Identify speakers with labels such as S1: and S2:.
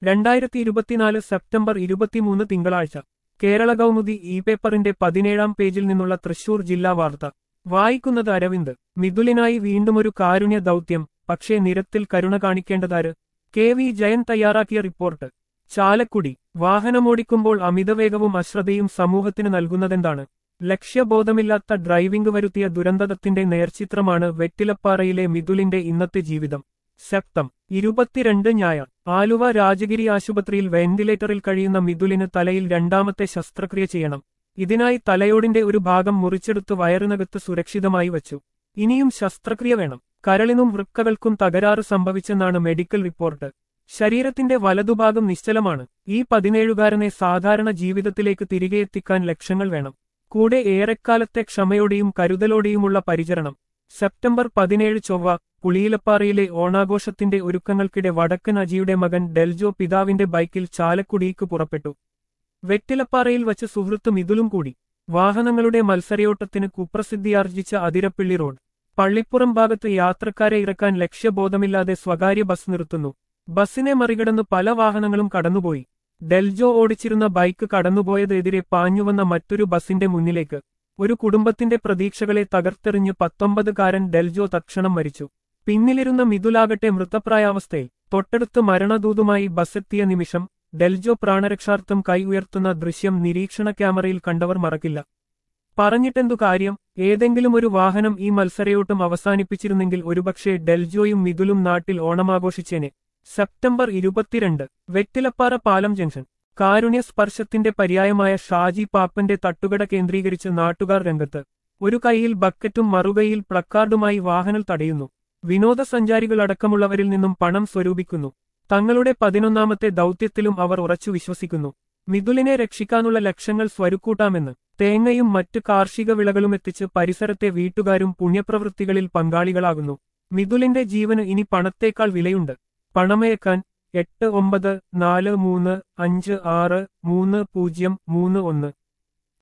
S1: രണ്ടായിരത്തി ഇരുപത്തിനാല് സെപ്റ്റംബർ ഇരുപത്തിമൂന്ന് തിങ്കളാഴ്ച കേരള കൗമുദി ഇ പേപ്പറിന്റെ പതിനേഴാം പേജിൽ നിന്നുള്ള തൃശൂർ ജില്ലാ വാർത്ത വായിക്കുന്നത് അരവിന്ദ് മിഥുലിനായി വീണ്ടുമൊരു കാരുണ്യ ദൗത്യം പക്ഷേ നിരത്തിൽ കരുണ കാണിക്കേണ്ടതാര് കെ വി ജയൻ തയ്യാറാക്കിയ റിപ്പോർട്ട് ചാലക്കുടി വാഹനമോടിക്കുമ്പോൾ അമിതവേഗവും അശ്രദ്ധയും സമൂഹത്തിന് നൽകുന്നതെന്താണ് ലക്ഷ്യബോധമില്ലാത്ത ഡ്രൈവിംഗ് വരുത്തിയ ദുരന്തത്തിന്റെ നേർചിത്രമാണ് വെറ്റിലപ്പാറയിലെ മിഥുലിന്റെ ഇന്നത്തെ ജീവിതം ശക്തം ഇരുപത്തിരണ്ട് ഞായർ ആലുവ രാജഗിരി ആശുപത്രിയിൽ വെന്റിലേറ്ററിൽ കഴിയുന്ന മിഥുലിന് തലയിൽ രണ്ടാമത്തെ ശസ്ത്രക്രിയ ചെയ്യണം ഇതിനായി തലയോടിന്റെ ഒരു ഭാഗം മുറിച്ചെടുത്ത് വയറിനകത്ത് സുരക്ഷിതമായി വച്ചു ഇനിയും ശസ്ത്രക്രിയ വേണം കരളിനും വൃക്കകൾക്കും തകരാറ് സംഭവിച്ചെന്നാണ് മെഡിക്കൽ റിപ്പോർട്ട് ശരീരത്തിന്റെ വലതുഭാഗം നിശ്ചലമാണ് ഈ പതിനേഴുകാരനെ സാധാരണ ജീവിതത്തിലേക്ക് തിരികെ എത്തിക്കാൻ ലക്ഷങ്ങൾ വേണം കൂടെ ഏറെക്കാലത്തെ ക്ഷമയോടെയും കരുതലോടെയുമുള്ള പരിചരണം സെപ്റ്റംബർ പതിനേഴ് ചൊവ്വ പുളിയിലപ്പാറയിലെ ഓണാഘോഷത്തിന്റെ ഒരുക്കങ്ങൾക്കിടെ വടക്കൻ അജിയുടെ മകൻ ഡെൽജോ പിതാവിന്റെ ബൈക്കിൽ ചാലക്കുടിക്ക് പുറപ്പെട്ടു വെറ്റിലപ്പാറയിൽ വച്ച് സുഹൃത്ത് മിഥുലും കൂടി വാഹനങ്ങളുടെ മത്സരയോട്ടത്തിന് കുപ്രസിദ്ധിയാർജിച്ച അതിരപ്പിള്ളി റോഡ് പള്ളിപ്പുറം ഭാഗത്ത് യാത്രക്കാരെ ഇറക്കാൻ ലക്ഷ്യബോധമില്ലാതെ സ്വകാര്യ ബസ് നിർത്തുന്നു ബസ്സിനെ മറികടന്ന് പല വാഹനങ്ങളും കടന്നുപോയി ഡെൽജോ ഓടിച്ചിരുന്ന ബൈക്ക് കടന്നുപോയതെതിരെ പാഞ്ഞുവന്ന മറ്റൊരു ബസിന്റെ മുന്നിലേക്ക് ഒരു കുടുംബത്തിന്റെ പ്രതീക്ഷകളെ തകർത്തെറിഞ്ഞ് പത്തൊമ്പതുകാരൻ ഡെൽജോ തക്ഷണം മരിച്ചു പിന്നിലിരുന്ന മിഥുലാകട്ടെ മൃതപ്രായാവസ്ഥയിൽ തൊട്ടടുത്ത് മരണദൂതുമായി ബസ്സെത്തിയ നിമിഷം ഡെൽജോ പ്രാണരക്ഷാർത്ഥം കൈ ഉയർത്തുന്ന ദൃശ്യം നിരീക്ഷണ ക്യാമറയിൽ കണ്ടവർ മറക്കില്ല പറഞ്ഞിട്ടെന്തു കാര്യം ഏതെങ്കിലും ഒരു വാഹനം ഈ മത്സരയോട്ടം അവസാനിപ്പിച്ചിരുന്നെങ്കിൽ ഒരുപക്ഷെ ഡെൽജോയും മിഥുലും നാട്ടിൽ ഓണമാഘോഷിച്ചേനെ സെപ്റ്റംബർ ഇരുപത്തിരണ്ട് വെറ്റിലപ്പാറ പാലം ജംഗ്ഷൻ കാരുണ്യ സ്പർശത്തിന്റെ പര്യായമായ ഷാജി പാപ്പന്റെ തട്ടുകട കേന്ദ്രീകരിച്ച് നാട്ടുകാർ രംഗത്ത് ഒരു കൈയിൽ ബക്കറ്റും മറുകൈയിൽ പ്ലക്കാർഡുമായി വാഹനം തടയുന്നു വിനോദസഞ്ചാരികളടക്കമുള്ളവരിൽ നിന്നും പണം സ്വരൂപിക്കുന്നു തങ്ങളുടെ പതിനൊന്നാമത്തെ ദൗത്യത്തിലും അവർ ഉറച്ചു വിശ്വസിക്കുന്നു മിഥുലിനെ രക്ഷിക്കാനുള്ള ലക്ഷ്യങ്ങൾ സ്വരുക്കൂട്ടാമെന്ന് തേങ്ങയും മറ്റ് കാർഷിക വിളകളും എത്തിച്ച് പരിസരത്തെ വീട്ടുകാരും പുണ്യപ്രവൃത്തികളിൽ പങ്കാളികളാകുന്നു മിഥുലിന്റെ ജീവന് ഇനി പണത്തേക്കാൾ വിലയുണ്ട് പണമേക്കാൻ എട്ട് ഒമ്പത് നാല് മൂന്ന് അഞ്ച് ആറ് മൂന്ന് പൂജ്യം മൂന്ന് ഒന്ന്